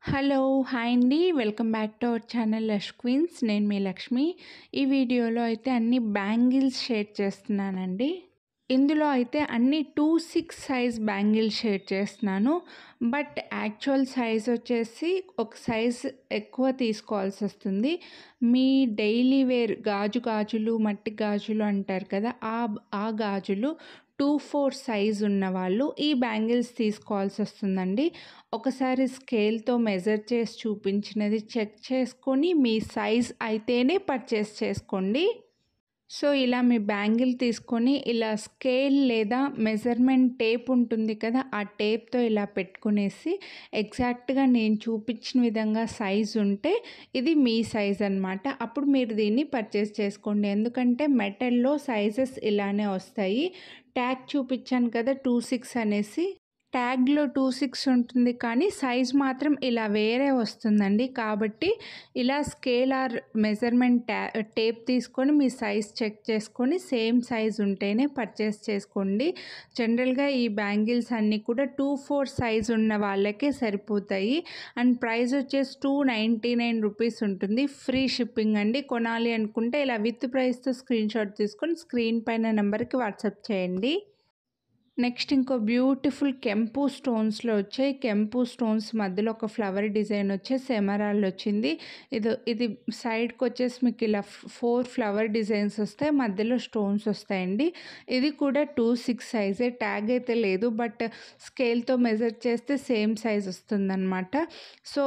Hello hi అండి welcome back to our channel Lush Queens నేను మీ లక్ష్మి ఈ వీడియోలో అయితే అన్ని బ్యాంగిల్స్ షేర్ చేస్తున్నానండి ఇందులో అయితే అన్ని two six size bangles share చేస్తున్నాను బట్ యాక్చువల్ సైజ్ వచ్చేసి ఒక సైజ్ ఎక్కువ తీసుకోవాల్సి వస్తుంది మీ డైలీ వేర్ గాజు గాజులు మట్టి గాజులు అంటారు కదా ఆ ఆ గాజులు టూ ఫోర్ సైజ్ ఉన్న వాళ్ళు ఈ బ్యాంగిల్స్ తీసుకోవాల్సి వస్తుందండి ఒకసారి స్కేల్తో మెజర్ చేసి చూపించినది చెక్ చేసుకొని మీ సైజ్ అయితేనే పర్చేస్ చేసుకోండి సో ఇలా మీ బ్యాంగిల్ తీసుకొని ఇలా స్కేల్ లేదా మెజర్మెంట్ టేప్ ఉంటుంది కదా ఆ టేప్తో ఇలా పెట్టుకునేసి ఎగ్జాక్ట్గా నేను చూపించిన విధంగా సైజ్ ఉంటే ఇది మీ సైజ్ అనమాట అప్పుడు మీరు దీన్ని పర్చేస్ చేసుకోండి ఎందుకంటే మెటల్లో సైజెస్ ఇలానే వస్తాయి ట్యాగ్ చూపించాను కదా టూ సిక్స్ అనేసి ట్యాగ్లో టూ సిక్స్ ఉంటుంది కానీ సైజ్ మాత్రం ఇలా వేరే వస్తుందండి కాబట్టి ఇలా స్కేల్ ఆర్ మెజర్మెంట్ ట్యా టేప్ తీసుకొని మీ సైజ్ చెక్ చేసుకొని సేమ్ సైజ్ ఉంటేనే పర్చేస్ చేసుకోండి జనరల్గా ఈ బ్యాంగిల్స్ అన్నీ కూడా టూ ఫోర్ సైజ్ ఉన్న వాళ్ళకే సరిపోతాయి అండ్ ప్రైస్ వచ్చేసి టూ నైంటీ నైన్ రూపీస్ ఉంటుంది ఫ్రీ షిప్పింగ్ అండి కొనాలి అనుకుంటే ఇలా విత్ ప్రైస్తో స్క్రీన్ షాట్ తీసుకొని స్క్రీన్ పైన నెంబర్కి వాట్సాప్ చేయండి నెక్స్ట్ ఇంకో బ్యూటిఫుల్ కెంపు స్టోన్స్లో వచ్చాయి కెంపు స్టోన్స్ మధ్యలో ఒక ఫ్లవర్ డిజైన్ వచ్చే సెమరాల్ వచ్చింది ఇది ఇది సైడ్కి వచ్చేసి మీకు ఇలా ఫోర్ ఫ్లవర్ డిజైన్స్ వస్తాయి మధ్యలో స్టోన్స్ వస్తాయండి ఇది కూడా టూ సిక్స్ సైజే ట్యాగ్ అయితే లేదు బట్ స్కేల్తో మెజర్ చేస్తే సేమ్ సైజ్ వస్తుందన్నమాట సో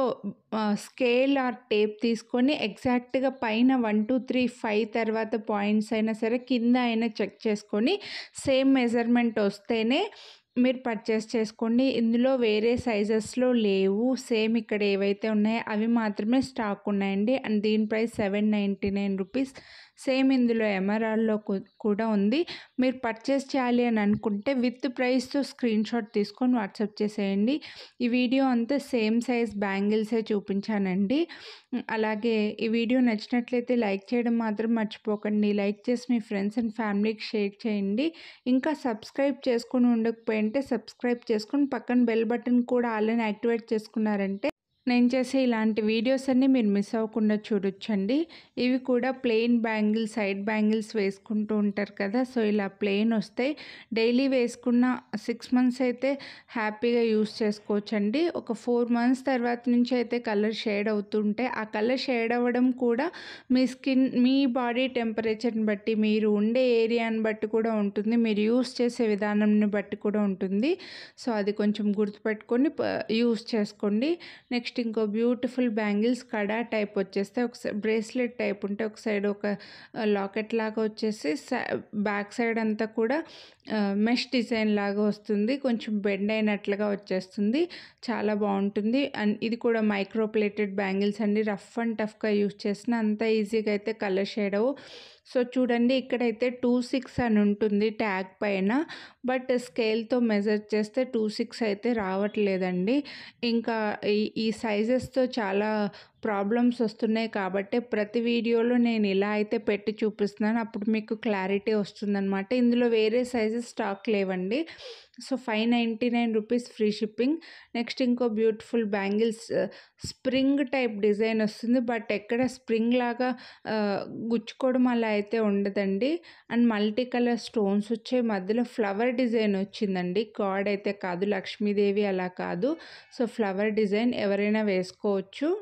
స్కేల్ ఆర్ టేప్ తీసుకొని ఎగ్జాక్ట్గా పైన వన్ టూ త్రీ ఫైవ్ తర్వాత పాయింట్స్ అయినా సరే కింద అయినా చెక్ చేసుకొని సేమ్ మెజర్మెంట్ వస్తేనే మీరు పర్చేస్ చేసుకోండి ఇందులో వేరే సైజెస్లో లేవు సేమ్ ఇక్కడ ఏవైతే ఉన్నాయో అవి మాత్రమే స్టాక్ ఉన్నాయండి అండ్ దీని price seven ninety nine rupees same ఇందులో ఎమరాల్లో కూడా ఉంది మీరు పర్చేస్ చేయాలి అని అనుకుంటే విత్ ప్రైస్తో స్క్రీన్ షాట్ తీసుకొని వాట్సాప్ చేసేయండి ఈ వీడియో అంతా సేమ్ సైజ్ బ్యాంగిల్సే చూపించానండి అలాగే ఈ వీడియో నచ్చినట్లయితే లైక్ చేయడం మాత్రం మర్చిపోకండి లైక్ చేసి మీ ఫ్రెండ్స్ అండ్ ఫ్యామిలీకి షేర్ చేయండి ఇంకా సబ్స్క్రైబ్ చేసుకుని ఉండకపోయింటే సబ్స్క్రైబ్ చేసుకుని పక్కన బెల్ బటన్ కూడా ఆల్రెడీ యాక్టివేట్ చేసుకున్నారంటే నేను చేసే ఇలాంటి వీడియోస్ అన్నీ మీరు మిస్ అవ్వకుండా చూడొచ్చండి ఇవి కూడా ప్లెయిన్ బ్యాంగిల్ సైడ్ బ్యాంగిల్స్ వేసుకుంటూ ఉంటారు కదా సో ఇలా ప్లెయిన్ వస్తాయి డైలీ వేసుకున్న సిక్స్ మంత్స్ అయితే హ్యాపీగా యూస్ చేసుకోవచ్చండి ఒక ఫోర్ మంత్స్ తర్వాత నుంచి అయితే కలర్ షేడ్ అవుతుంటే ఆ కలర్ షేడ్ అవ్వడం కూడా మీ స్కిన్ మీ బాడీ టెంపరేచర్ని బట్టి మీరు ఉండే ఏరియాని బట్టి కూడా ఉంటుంది మీరు యూస్ చేసే విధానంని బట్టి కూడా ఉంటుంది సో అది కొంచెం గుర్తుపెట్టుకొని యూస్ చేసుకోండి నెక్స్ట్ నెక్స్ట్ ఇంకో బ్యూటిఫుల్ బ్యాంగిల్స్ కడా టైప్ వచ్చేస్తే ఒక బ్రేస్లెట్ టైప్ ఉంటే ఒక సైడ్ ఒక లాకెట్ లాగా వచ్చేసి బ్యాక్ సైడ్ అంతా కూడా మెష్ డిజైన్ లాగా వస్తుంది కొంచెం బెండ్ అయినట్లుగా వచ్చేస్తుంది చాలా బాగుంటుంది అండ్ ఇది కూడా మైక్రో ప్లేటెడ్ బ్యాంగిల్స్ అండి రఫ్ అండ్ టఫ్గా యూస్ చేసిన అంత ఈజీగా అయితే కలర్ షేడ్ అవ్వు సో చూడండి ఇక్కడైతే టూ సిక్స్ అని ఉంటుంది ట్యాగ్ పైన బట్ స్కేల్తో మెజర్ చేస్తే టూ సిక్స్ అయితే రావట్లేదండి ఇంకా ఈ ఈ సైజెస్తో చాలా ప్రాబ్లమ్స్ వస్తున్నాయి కాబట్టి ప్రతి వీడియోలో నేను ఇలా అయితే పెట్టి చూపిస్తున్నాను అప్పుడు మీకు క్లారిటీ వస్తుందన్నమాట ఇందులో వేరే సైజెస్ స్టాక్ లేవండి so five ninety nine rupees free shipping next ఇంకో beautiful bangles spring type design వస్తుంది బట్ ఎక్కడ స్ప్రింగ్ లాగా గుచ్చుకోవడం అలా అయితే ఉండదండి అండ్ మల్టీ కలర్ స్టోన్స్ వచ్చే మధ్యలో ఫ్లవర్ డిజైన్ వచ్చిందండి గాడ్ అయితే కాదు లక్ష్మీదేవి అలా కాదు సో ఫ్లవర్ డిజైన్ ఎవరైనా వేసుకోవచ్చు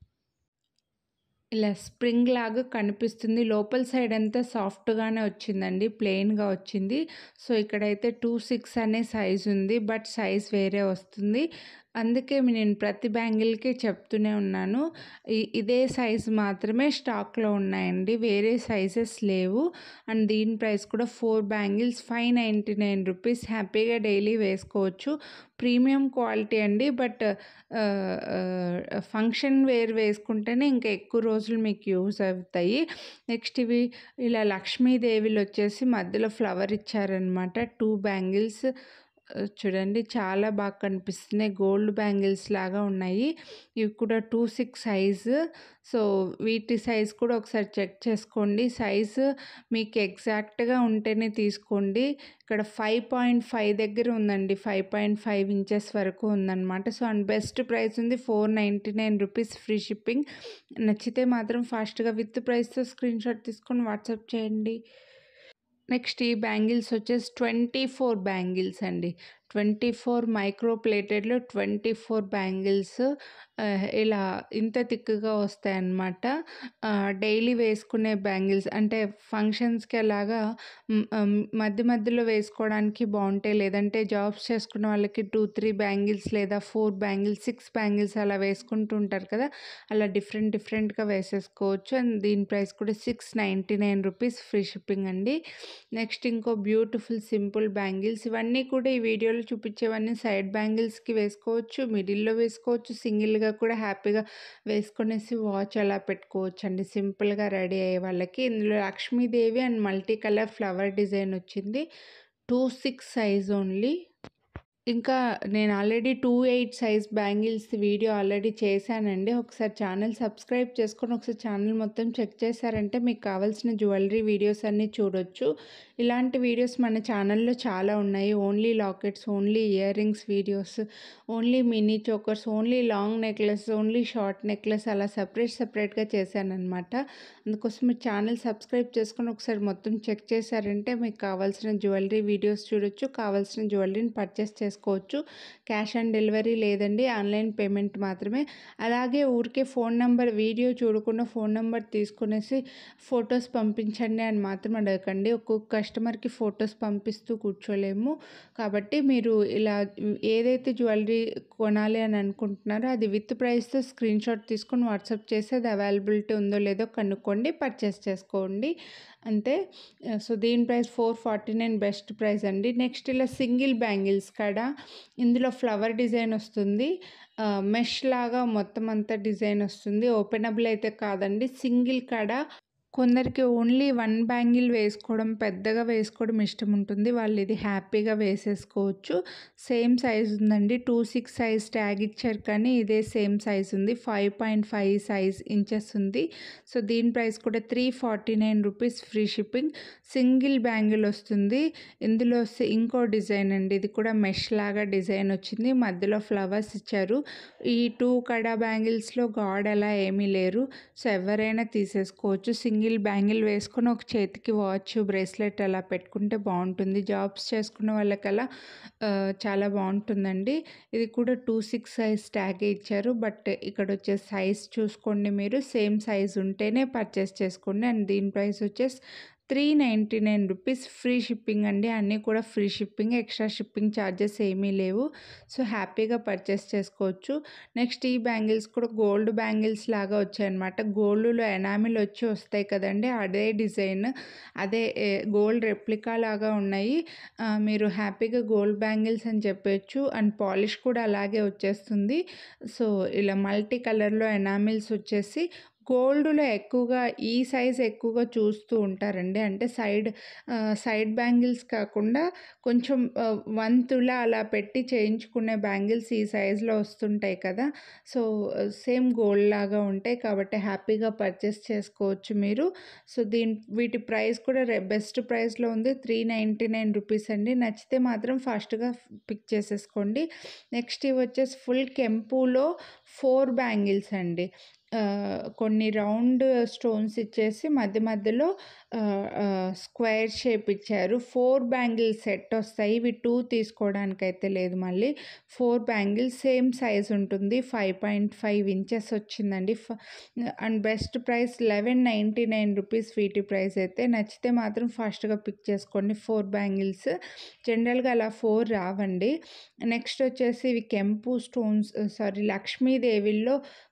ఇలా స్ప్రింగ్ లాగా కనిపిస్తుంది లోపల సైడ్ అంతా సాఫ్ట్గానే వచ్చిందండి ప్లెయిన్గా వచ్చింది సో ఇక్కడైతే టూ సిక్స్ అనే సైజ్ ఉంది బట్ సైజ్ వేరే వస్తుంది అందుకే నేను ప్రతి బ్యాంగిల్కి చెప్తూనే ఉన్నాను ఇదే సైజ్ మాత్రమే స్టాక్లో ఉన్నాయండి వేరే సైజెస్ లేవు అండ్ దీని ప్రైస్ కూడా four bangles five ninety nine rupees హ్యాపీగా డైలీ వేసుకోవచ్చు ప్రీమియం క్వాలిటీ అండి బట్ ఫంక్షన్ వేర్ వేసుకుంటేనే ఇంకా ఎక్కువ రోజులు మీకు యూజ్ అవుతాయి నెక్స్ట్ ఇవి ఇలా లక్ష్మీదేవిలు వచ్చేసి మధ్యలో ఫ్లవర్ ఇచ్చారనమాట టూ బ్యాంగిల్స్ ఆహ్, చూడండి చాలా బాగా కనిపిస్తున్నాయి. గోల్డ్ బ్యాంగిల్స్ లాగా ఉన్నాయి. ఇవి కూడా 2, 6 సైజు. సో, వీటి సైజ్ కూడా ఒకసారి చెక్ చేసుకోండి. సైజు మీకు ఎగ్జాక్ట్‌గా ఉంటేనే తీసుకోండి. ఇక్కడ 5.5 దగ్గర ఉందండి. 5.5 ఇంచెస్ వరకు ఉందనమాట. సో, అండ్ బెస్ట్ ప్రైస్ ఉంది. రూ. 499 ఫ్రీ షిప్పింగ్. నచ్చితే మాత్రం ఫాస్ట్‌గా విత్ ప్రైస్‌తో స్క్రీన్‌షాట్ తీసుకొని వాట్సాప్ చేయండి. నెక్స్ట్ ఈ బ్యాంగిల్స్ వచ్చేసి 24 బ్యాంగిల్స్ అండి. 24 మైక్రో ప్లేటెడ్‌లో 24 బ్యాంగిల్స్ ఆహ్, ఇలా ఇంత థిక్‌గా వస్తాయన్నమాట. ఆహ్, డైలీ వేసుకునే బ్యాంగిల్స్ అంటే ఫంక్షన్స్‌కి అలాగా హ్మ్, ఆహ్, మధ్య మధ్యలో వేసుకోవడానికి బావుంటాయి. లేదంటే జాబ్స్ చేసుకున్న వాళ్ళకి 2, 3 బ్యాంగిల్స్ లేదా 4 బ్యాంగిల్స్, 6 బ్యాంగిల్స్ అలా వేసుకుంటూ ఉంటారు కదా! అలా డిఫరెంట్ డిఫరెంట్‌గా వేసేసుకోవచ్చు. అండ్ దీని ప్రైస్ కూడా రూ. 699 ఫ్రీ షిప్పింగ్ అండి. నెక్స్ట్ ఇంకో బ్యూటిఫుల్ సింపుల్ బ్యాంగిల్స్ ఇవన్నీ కూడా ఈ వీడియోలో చూపించేవన్నీ సైడ్ బ్యాంగిల్స్‌కి వేసుకోవచ్చు. మిడిల్‌లో వేసుకోవచ్చు. సింగిల్‌గా కూడా హ్యాపీగా వేసుకొనేసి వాచ్ అలా పెట్టుకోవచ్చండి. సింపుల్‌గా రెడీ అయ్యే వాళ్ళకి. ఇందులో Lakshmidevi and multi colour flower design వచ్చింది. 2, 6 సైజ్ ఓన్లీ. ఇంకా నేను already 2, 8 size bangles video already చేశానండి. ఒకసారి ఛానల్ సబ్స్క్రైబ్ చేసుకొని ఒకసారి ఛానల్ మొత్తం చెక్ చేశారంటే మీకు కావాల్సిన జ్యువెలరీ వీడియోస్ అన్నీ చూడొచ్చు. ఇలాంటి వీడియోస్ మన ఛానల్‌లో చాలా ఉన్నాయి. Only lockets, only ear rings videos, only mini chokers, only long necklace, only short necklace అలా సెపరేట్ సెపరేట్‌గా చేశాననమాట. అందుకోసం మీరు ఛానల్ సబ్స్క్రైబ్ చేసుకొని ఒకసారి మొత్తం చెక్ చేశారంటే మీకు కావాల్సిన జ్యువెలరీ వీడియోస్ చూడొచ్చు. కావాల్సిన జ్యువెలరీని పర్చేస్ చేసుకోవచ్చు. క్యాష్ ఆన్ డెలివరీ లేదండి. ఆన్‌లైన్ పేమెంట్ మాత్రమే. అలాగే ఊరికే ఫోన్ నంబర్ వీడియో చూడకుండా ఫోన్ నంబర్ తీసుకొనేసి ఫోటోస్ పంపించండి అని మాత్రం అడగకండి. ఒక్కొక్క కస్టమర్‌కి ఫోటోస్ పంపిస్తూ కూర్చోలేము. కాబట్టి మీరు ఇలా ఏదైతే జ్యువెలరీ కొనాలి అని అనుకుంటున్నారో అది విత్ ప్రైస్‌తో స్క్రీన్‌షాట్ తీసుకొని వాట్సాప్ చేసి అది అవైలబిలిటీ ఉందో లేదో కనుక్కోండి. పర్చేస్ చేసుకోండి. అంతే. సో, దీని ప్రైస్ 449 బెస్ట్ ప్రైస్ అండి. నెక్స్ట్ ఇలా సింగిల్ బ్యాంగిల్స్ కాడ ఇందులో ఫ్లవర్ డిజైన్ వస్తుంది. ఆహ్, మెష్ లాగా మొత్తం అంతా డిజైన్ వస్తుంది. ఓపెనబుల్ అయితే కాదండి. సింగిల్ కాడ కొందరికి ఓన్లీ 1 బ్యాంగిల్ వేసుకోవడం, పెద్దగా వేసుకోవడం ఇష్టం ఉంటుంది. వాళ్ళు ఇది హ్యాపీగా వేసేసుకోవచ్చు. సేమ్ సైజ్ ఉందండి. 2, 6 సైజ్ ట్యాగ్ ఇచ్చారు కానీ ఇదే సేమ్ సైజ్ ఉంది. 5.5 సైజ్ ఇంచెస్ ఉంది. సో, దీని ప్రైస్ కూడా రూ. 349 ఫ్రీ షిప్పింగ్. సింగిల్ బ్యాంగిల్ వస్తుంది. ఇందులో సి ఇంకో డిజైన్ అండి. ఇది కూడా మెష్ లాగా డిజైన్ వచ్చింది. మధ్యలో ఫ్లవర్స్ ఇచ్చారు. ఈ 2 కడా బ్యాంగిల్స్‌లో గాడ్ అలా ఏమీ లేరు. సో, ఎవరైనా తీసేసుకోవచ్చు. సింగిల్ బ్యాంగిల్ వేసుకొని ఒక చేతికి వాచ్, బ్రేస్లెట్ అలా పెట్టుకుంటే బావుంటుంది. జాబ్స్ చేసుకున్న వాళ్ళకలా ఆహ్, చాలా బావుంటుందండి. ఇది కూడా 2, 6 సైజ్ ట్యాగే ఇచ్చారు. బట్ ఇక్కడ వచ్చేసి సైజ్ చూసుకోండి మీరు. సేమ్ సైజ్ ఉంటేనే పర్చేస్ చేసుకోండి. అండ్ దీని ప్రైస్ వచ్చేసి రూ. 399 ఫ్రీ షిప్పింగ్ అండి. అన్నీ కూడా free shipping. Extra shipping charges ఏమీ లేవు. సో, హ్యాపీగా పర్చేస్ చేసుకోవచ్చు. నెక్స్ట్ ఈ బ్యాంగిల్స్ కూడా గోల్డ్ బ్యాంగిల్స్ లాగా వచ్చాయన్నమాట. గోల్డ్‌లో ఎనామిల్ వచ్చి వస్తాయి కదండీ! అదే డిజైన్. అదే ఎ గోల్డ్ రెప్లికా లాగా ఉన్నాయి. ఆహ్, మీరు హ్యాపీగా గోల్డ్ బ్యాంగిల్స్ అని చెప్పొచ్చు. అండ్ పాలిష్ కూడా అలాగే వచ్చేస్తుంది. సో, ఇలా మల్టీ కలర్‌లో ఎనామిల్స్ వచ్చేసి గోల్డ్‌లో ఎక్కువగా ఈ సైజ్ ఎక్కువగా చూస్తూ ఉంటారండి. అంటే సైడ్ ఆహ్, సైడ్ బ్యాంగిల్స్ కాకుండా కొంచెం ఆహ్, 1 తులా అలా పెట్టి చేయించుకునే బ్యాంగిల్స్ ఈ సైజ్‌లో వస్తుంటాయి కదా! సో, సేమ్ గోల్డ్ లాగా ఉంటాయి. కాబట్టి హ్యాపీగా పర్చేస్ చేసుకోవచ్చు మీరు. సో, దీని వీటి ప్రైస్ కూడా రె బెస్ట్ ప్రైస్‌లో ఉంది. రూ. 399 అండి. నచ్చితే మాత్రం ఫాస్ట్‌గా పిక్ చేసేసుకోండి. నెక్స్ట్ ఇవి వచ్చేసి ఫుల్ కెంపులో 4 బ్యాంగిల్స్ అండి. ఆహ్, కొన్ని రౌండ్ స్టోన్స్ ఇచ్చేసి మధ్య మధ్యలో ఆహ్, ఆహ్, స్క్వేర్ షేప్ ఇచ్చారు. 4 బ్యాంగిల్ సెట్ వస్తాయి. ఇవి 2 తీసుకోవడానికైతే లేదు మళ్ళీ. 4 బ్యాంగిల్స్ సేమ్ సైజ్ ఉంటుంది. 5.5 ఇంచెస్ వచ్చిందండి. ఫ అండ్ బెస్ట్ ప్రైస్ రూ. 1199 వీటి ప్రైస్ అయితే. నచ్చితే మాత్రం ఫాస్ట్‌గా పిక్ చేసుకోండి. 4 బ్యాంగిల్స్. జనరల్‌గా అలా 4 రావండి. నెక్స్ట్ వచ్చేసి ఇవి కెంపు స్టోన్స్ సారీ లక్ష్మీదేవిలో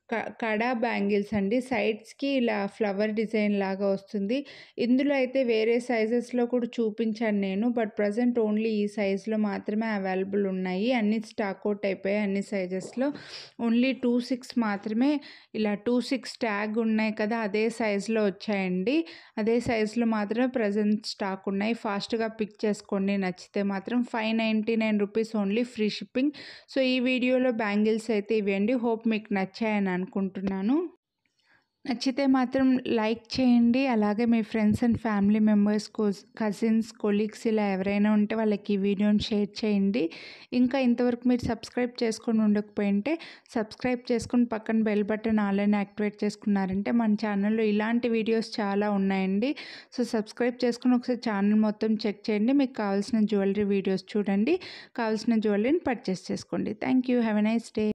క కడా బ్యాంగిల్స్ అండి సైడ్స్కి ఇలా ఫ్లవర్ డిజైన్ లాగా వస్తుంది ఇందులో అయితే వేరే సైజెస్లో కూడా చూపించాను నేను బట్ ప్రజెంట్ ఓన్లీ ఈ సైజులో మాత్రమే అవైలబుల్ ఉన్నాయి అన్ని స్టాక్ అవుట్ అయిపోయాయి అన్ని సైజెస్లో ఓన్లీ టూ సిక్స్ మాత్రమే ఇలా టూ సిక్స్ ట్యాగ్ ఉన్నాయి కదా అదే సైజులో వచ్చాయండి అదే సైజులో మాత్రమే ప్రజెంట్ స్టాక్ ఉన్నాయి ఫాస్ట్గా పిక్ చేసుకోండి నచ్చితే మాత్రం five ninety nine rupees only free shipping so ఈ వీడియోలో బ్యాంగిల్స్ అయితే ఇవి అండి హోప్ మీకు నచ్చాయని అనుకుంటున్నాను నచ్చితే మాత్రం లైక్ చేయండి అలాగే మీ friends and family members cousins colleagues ఇలా ఎవరైనా ఉంటే వాళ్ళకి ఈ వీడియోని షేర్ చేయండి ఇంకా ఇంతవరకు మీరు సబ్స్క్రైబ్ చేసుకొని ఉండకపోయింటే సబ్స్క్రైబ్ చేసుకుని పక్కన బెల్ బటన్ ఆన్లైన్ యాక్టివేట్ చేసుకున్నారంటే మన ఛానల్లో ఇలాంటి వీడియోస్ చాలా ఉన్నాయండి సో సబ్స్క్రైబ్ చేసుకుని ఒకసారి ఛానల్ మొత్తం చెక్ చేయండి మీకు కావాల్సిన జ్యువెలరీ వీడియోస్ చూడండి కావాల్సిన జ్యువెలరీని పర్చేస్ చేసుకోండి thank you have a nice day